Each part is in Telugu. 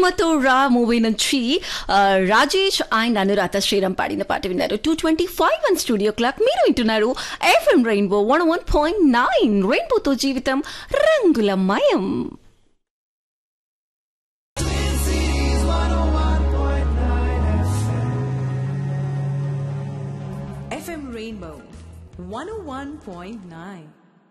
ప్రేమతో రా మూవీ నుంచి ఆ, రాజేష్ అండ్ అనురాధ శ్రీరామ్ పాడిన పాట విన్నారు two twenty five one studio clock మీరు వింటున్నారు FM rainbow one one point nine రెయిన్బోతో జీవితం రంగులమయం FM Rainbow 101.9.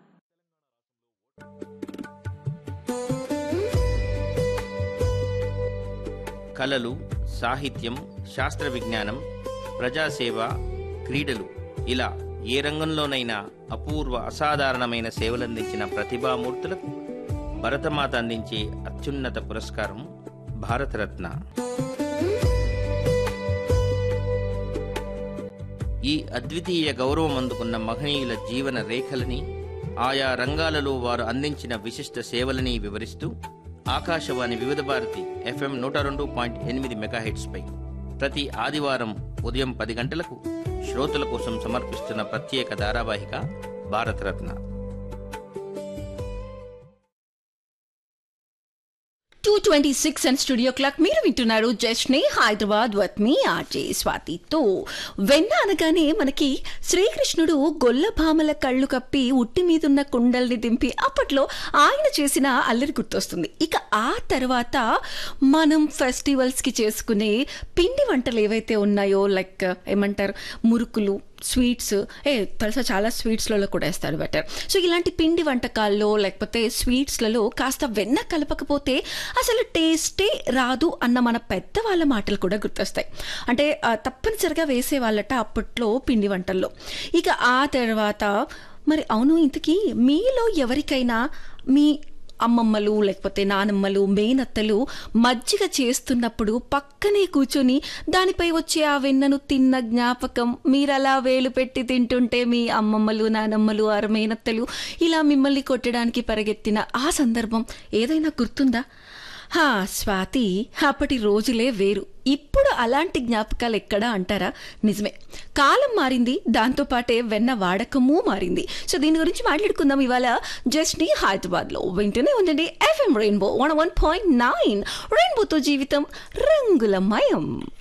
కళలు సాహిత్యం శాస్త్ర విజ్ఞానం ప్రజాసేవ క్రీడలు ఇలా ఏ రంగంలోనైనా అపూర్వ అసాధారణమైన సేవలందించిన ప్రతిభామూర్తులకు భరతమాత అందించే అత్యున్నత పురస్కారం భారతరత్న ఈ అద్వితీయ గౌరవం అందుకున్న మహనీయుల జీవన రేఖలని ఆయా రంగాలలో వారు అందించిన విశిష్ట సేవలని వివరిస్తూ ఆకాశవాణి వివిధ భారతి ఎఫ్ఎం నూట రెండు పాయింట్ ఎనిమిది మెగాహెట్స్పై ప్రతి ఆదివారం ఉదయం పది గంటలకు శ్రోతల కోసం సమర్పిస్తున్న ప్రత్యేక ధారావాహిక Bharat Ratna two twenty six and studio clock మీరు వింటున్నారు జస్ట్ని హైదరాబాద్ వత్ మీ ఆర్జే స్వాతితో వెన్న అనగానే మనకి శ్రీకృష్ణుడు గొల్లభామల కళ్ళు కప్పి ఉట్టి మీదున్న కుండల్ని దింపి అప్పట్లో ఆయన చేసిన అల్లరి గుర్తొస్తుంది ఇక ఆ తర్వాత మనం ఫెస్టివల్స్కి చేసుకునే పిండి వంటలు ఏవైతే ఉన్నాయో లైక్ ఏమంటారు మురుకులు స్వీట్స్ ఏ తెలుసా చాలా స్వీట్స్లలో కూడా వేస్తారు బెటర్ సో ఇలాంటి పిండి వంటకాల్లో లేకపోతే స్వీట్స్లలో కాస్త వెన్న కలపకపోతే అసలు టేస్టే రాదు అన్న మన పెద్దవాళ్ళ మాటలు కూడా గుర్తొస్తాయి అంటే ఆ, తప్పనిసరిగా వేసేవాళ్ళట అప్పట్లో పిండి వంటల్లో ఇక ఆ తర్వాత మరి అవును ఇంతకీ మీలో ఎవరికైనా మీ అమ్మమ్మలు లేకపోతే నానమ్మలు మేనత్తలు మజ్జిగ చేస్తున్నప్పుడు పక్కనే కూర్చొని దానిపై వచ్చే ఆ వెన్నను తిన్న జ్ఞాపకం మీరలా వేలు పెట్టి తింటుంటే మీ అమ్మమ్మలు నానమ్మలు ఆరు మేనత్తలు ఇలా మిమ్మల్ని కొట్టడానికి పరిగెత్తిన ఆ సందర్భం ఏదైనా గుర్తుందా హా స్వాతి అప్పటి రోజులే వేరు ఇప్పుడు అలాంటి జ్ఞాపకాలు ఎక్కడా అంటారా నిజమే కాలం మారింది దాంతో పాటే వెన్న వాడకము మారింది సో దీని గురించి మాట్లాడుకుందాం ఇవాళ జస్ట్ని హైదరాబాద్లో వింటూనే ఉండండి FM rainbow one one point nine రెయిన్బోతో జీవితం రంగులమయం